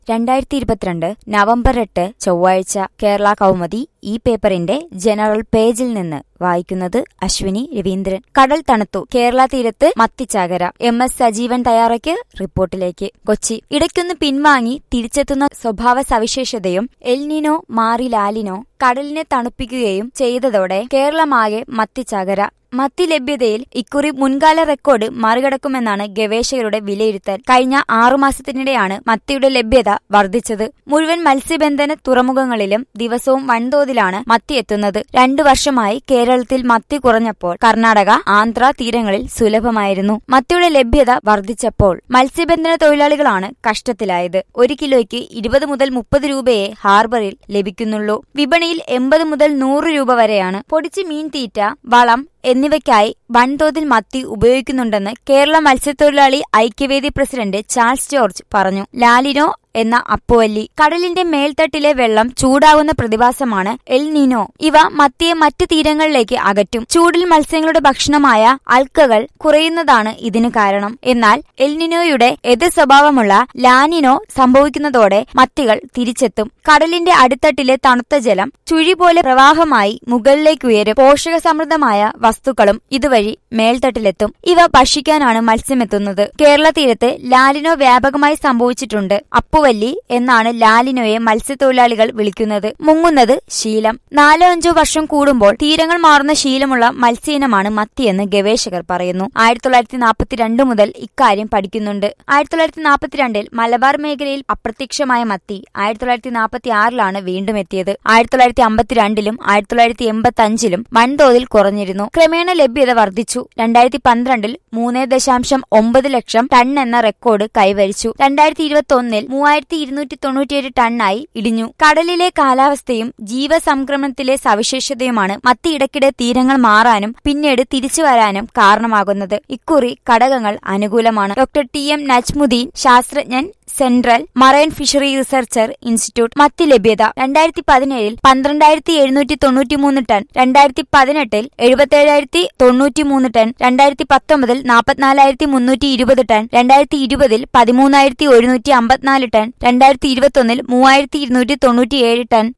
രണ്ടായിരത്തി ഇരുപത്തിരണ്ട് നവംബർ എട്ട് ചൊവ്വാഴ്ച കേരള കൗമുദി ഈ പേപ്പറിന്റെ ജനറൽ പേജിൽ നിന്ന് വായിക്കുന്നത് അശ്വിനി രവീന്ദ്രൻ കടൽ തണുത്തു കേരള തീരത്ത് മത്തിച്ചാകര എം എസ് സജീവൻ തയ്യാറാക്കിയ റിപ്പോർട്ടിലേക്ക് കൊച്ചി ഇടയ്ക്കൊന്ന് പിൻവാങ്ങി തിരിച്ചെത്തുന്ന സ്വഭാവ സവിശേഷതയും എൽനിനോ മാറി ലാലിനോ കടലിനെ തണുപ്പിക്കുകയും ചെയ്തതോടെ കേരളമാകെ മത്തിച്ചാകര മത്തി ലഭ്യതയിൽ ഇക്കുറി മുൻകാല റെക്കോർഡ് മറികടക്കുമെന്നാണ് ഗവേഷകരുടെ വിലയിരുത്തൽ കഴിഞ്ഞ ആറുമാസത്തിനിടെയാണ് മത്തിയുടെ ലഭ്യത വർദ്ധിച്ചത് മുഴുവൻ മത്സ്യബന്ധന തുറമുഖങ്ങളിലും ദിവസവും വൻതോതിലാണ് മത്തി എത്തുന്നത് രണ്ടു വർഷമായി കേരളത്തിൽ മത്തി കുറഞ്ഞപ്പോൾ കർണാടക ആന്ധ്ര തീരങ്ങളിൽ സുലഭമായിരുന്നു മത്തിയുടെ ലഭ്യത വർദ്ധിച്ചപ്പോൾ മത്സ്യബന്ധന തൊഴിലാളികളാണ് കഷ്ടത്തിലായത് ഒരു കിലോയ്ക്ക് ഇരുപത് മുതൽ മുപ്പത് രൂപയെ ഹാർബറിൽ ലഭിക്കുന്നുള്ളൂ വിപണിയിൽ എൺപത് മുതൽ നൂറ് രൂപ വരെയാണ് പൊടിച്ച് മീൻ തീറ്റ വളം എന്നിവയ്ക്കായി വൻതോതിൽ മത്തി ഉപയോഗിക്കുന്നുണ്ടെന്ന് കേരള മത്സ്യത്തൊഴിലാളി ഐക്യവേദി പ്രസിഡന്റ് ചാൾസ് ജോർജ് പറഞ്ഞു ലാലിനോ എന്ന അപ്പുവല്ലി കടലിന്റെ മേൽത്തട്ടിലെ വെള്ളം ചൂടാകുന്ന പ്രതിഭാസമാണ് എൽ നീനോ ഇവ മത്തിയെ മറ്റു തീരങ്ങളിലേക്ക് അകറ്റും ചൂടിൽ മത്സ്യങ്ങളുടെ ഭക്ഷണമായ അൽക്കകൾ കുറയുന്നതാണ് ഇതിന് കാരണം എന്നാൽ എൽ നിനോയുടെ എതിർ സ്വഭാവമുള്ള ലാനിനോ സംഭവിക്കുന്നതോടെ മത്തികൾ തിരിച്ചെത്തും കടലിന്റെ അടിത്തട്ടിലെ തണുത്ത ജലം ചുഴി പോലെ പ്രവാഹമായി മുകളിലേക്ക് ഉയരും പോഷക സമൃദ്ധമായ വസ്തുക്കളും ഇതുവഴി മേൽത്തട്ടിലെത്തും ഇവ ഭക്ഷിക്കാനാണ് മത്സ്യമെത്തുന്നത് കേരള തീരത്ത് ലാലിനോ വ്യാപകമായി സംഭവിച്ചിട്ടുണ്ട് അപ്പുവല്ലി എന്നാണ് ലാലിനോയെ മത്സ്യത്തൊഴിലാളികൾ വിളിക്കുന്നത് മുങ്ങുന്നത് ശീലം നാലോ അഞ്ചോ വർഷം കൂടുമ്പോൾ തീരങ്ങൾ മാറുന്ന ശീലമുള്ള മത്സ്യയിനമാണ് മത്തിയെന്ന് ഗവേഷകർ പറയുന്നു ആയിരത്തി തൊള്ളായിരത്തി നാൽപ്പത്തിരണ്ട് മുതൽ ഇക്കാര്യം പഠിക്കുന്നുണ്ട് ആയിരത്തി തൊള്ളായിരത്തി നാൽപ്പത്തിരണ്ടിൽ മലബാർ മേഖലയിൽ അപ്രത്യക്ഷമായ മത്തി ആയിരത്തി തൊള്ളായിരത്തി നാൽപ്പത്തി ആറിലാണ് വീണ്ടും എത്തിയത് ആയിരത്തി തൊള്ളായിരത്തി അമ്പത്തിരണ്ടിലും ആയിരത്തി തൊള്ളായിരത്തി എൺപത്തി അഞ്ചിലും വൻതോതിൽ കുറഞ്ഞിരുന്നു ക്രമേണ ലഭ്യത വർദ്ധിച്ചു രണ്ടായിരത്തി പന്ത്രണ്ടിൽ മൂന്ന് ദശാംശം ഒമ്പത് ലക്ഷം ടൺ എന്ന റെക്കോർഡ് കൈവരിച്ചു രണ്ടായിരത്തി ഇരുപത്തി ഒന്നിൽ മൂവായിരത്തി ഇരുന്നൂറ്റി തൊണ്ണൂറ്റിയേഴ് ടണ്ണായി ഇടിഞ്ഞു കടലിലെ കാലാവസ്ഥയും ജീവസംക്രമണത്തിലെ സവിശേഷതയുമാണ് മത്തി ഇടയ്ക്കിടെ തീരങ്ങൾ മാറാനും പിന്നീട് തിരിച്ചു വരാനും കാരണമാകുന്നത് ഇക്കുറി ഘടകങ്ങൾ അനുകൂലമാണ് ഡോക്ടർ ടി എം നജ്മുദ്ദീൻ ശാസ്ത്രജ്ഞൻ central marine fishery researcher institute മത്തി ലഭ്യത രണ്ടായിരത്തി പതിനേഴിൽ പന്ത്രണ്ടായിരത്തി എഴുന്നൂറ്റി തൊണ്ണൂറ്റിമൂന്ന് ടൺ രണ്ടായിരത്തി പതിനെട്ടിൽ എഴുപത്തേഴായിരത്തി തൊണ്ണൂറ്റിമൂന്ന് ടൺ രണ്ടായിരത്തി പത്തൊമ്പതിൽ നാൽപ്പത്തിനാലായിരത്തി മുന്നൂറ്റി ഇരുപത് ടൺ രണ്ടായിരത്തി ഇരുപതിൽ പതിമൂന്നായിരത്തി ഒരുന്നൂറ്റി അമ്പത്തിനാല് ടൺ രണ്ടായിരത്തി ഇരുപത്തൊന്നിൽ മൂവായിരത്തി ഇരുന്നൂറ്റി തൊണ്ണൂറ്റിയേഴ് ടൺ